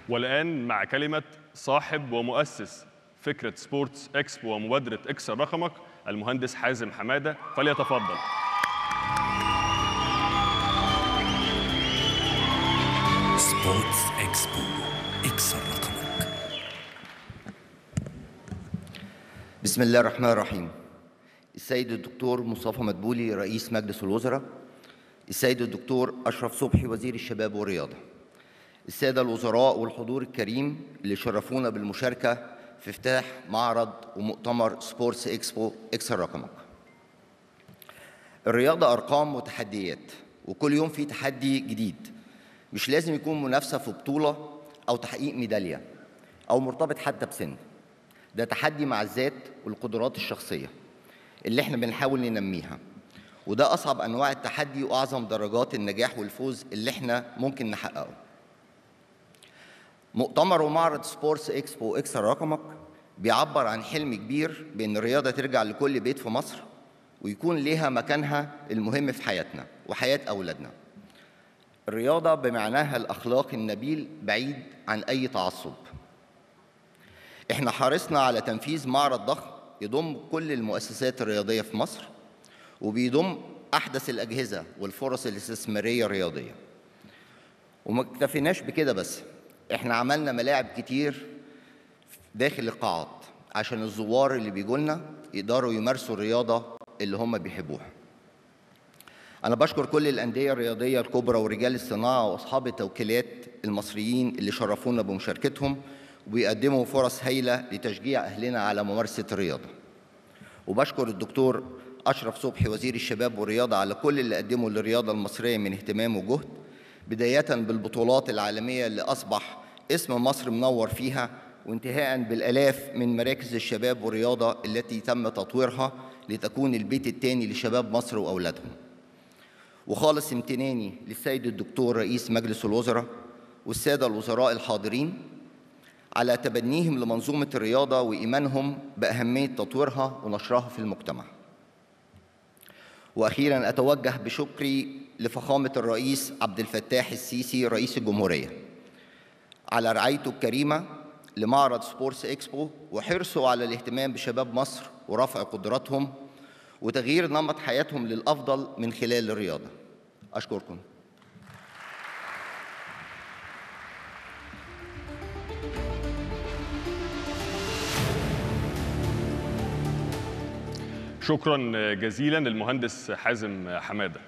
والآن مع كلمة صاحب ومؤسس فكرة سبورتس اكسبو ومبادرة اكسر رقمك المهندس حازم حمادة فليتفضل سبورتس اكسبو اكسر رقمك بسم الله الرحمن الرحيم السيد الدكتور مصطفى مدبولي رئيس مجلس الوزراء السيد الدكتور أشرف صبحي وزير الشباب والرياضة السادة الوزراء والحضور الكريم اللي شرفونا بالمشاركة في افتتاح معرض ومؤتمر سبورتس اكسبو اكسر رقمك الرياضة أرقام وتحديات وكل يوم في تحدي جديد مش لازم يكون منافسة في بطولة أو تحقيق ميدالية أو مرتبط حتى بسن ده تحدي مع الذات والقدرات الشخصية اللي احنا بنحاول ننميها وده أصعب أنواع التحدي وأعظم درجات النجاح والفوز اللي احنا ممكن نحققه مؤتمر ومعرض سبورتس اكسبو اكسر رقمك بيعبر عن حلم كبير بأن الرياضة ترجع لكل بيت في مصر ويكون ليها مكانها المهم في حياتنا وحياة أولادنا الرياضة بمعناها الأخلاق النبيل بعيد عن أي تعصب احنا حرصنا على تنفيذ معرض ضخم يضم كل المؤسسات الرياضية في مصر وبيضم أحدث الأجهزة والفرص الاستثمارية الرياضية وما اكتفيناش بكده بس احنا عملنا ملاعب كتير داخل القاعات عشان الزوار اللي بيجوا لنا يقدروا يمارسوا الرياضة اللي هم بيحبوها أنا بشكر كل الأندية الرياضية الكبرى ورجال الصناعة وأصحاب التوكيلات المصريين اللي شرفونا بمشاركتهم وبيقدموا فرص هايلة لتشجيع أهلنا على ممارسة الرياضة وبشكر الدكتور أشرف صبحي وزير الشباب والرياضة على كل اللي قدمه للرياضة المصرية من اهتمام وجهد بداية بالبطولات العالمية اللي أصبح اسم مصر منور فيها وانتهاء بالآلاف من مراكز الشباب والرياضة التي تم تطويرها لتكون البيت الثاني لشباب مصر وأولادهم وخالص امتناني للسيد الدكتور رئيس مجلس الوزراء والسادة الوزراء الحاضرين على تبنيهم لمنظومة الرياضة وإيمانهم بأهمية تطويرها ونشرها في المجتمع وأخيرا أتوجه بشكري لفخامة الرئيس عبد الفتاح السيسي رئيس الجمهورية على رعايته الكريمة لمعرض سبورتس اكسبو وحرصه على الاهتمام بشباب مصر ورفع قدراتهم وتغيير نمط حياتهم للأفضل من خلال الرياضة أشكركم شكرا جزيلا للمهندس حازم حمادة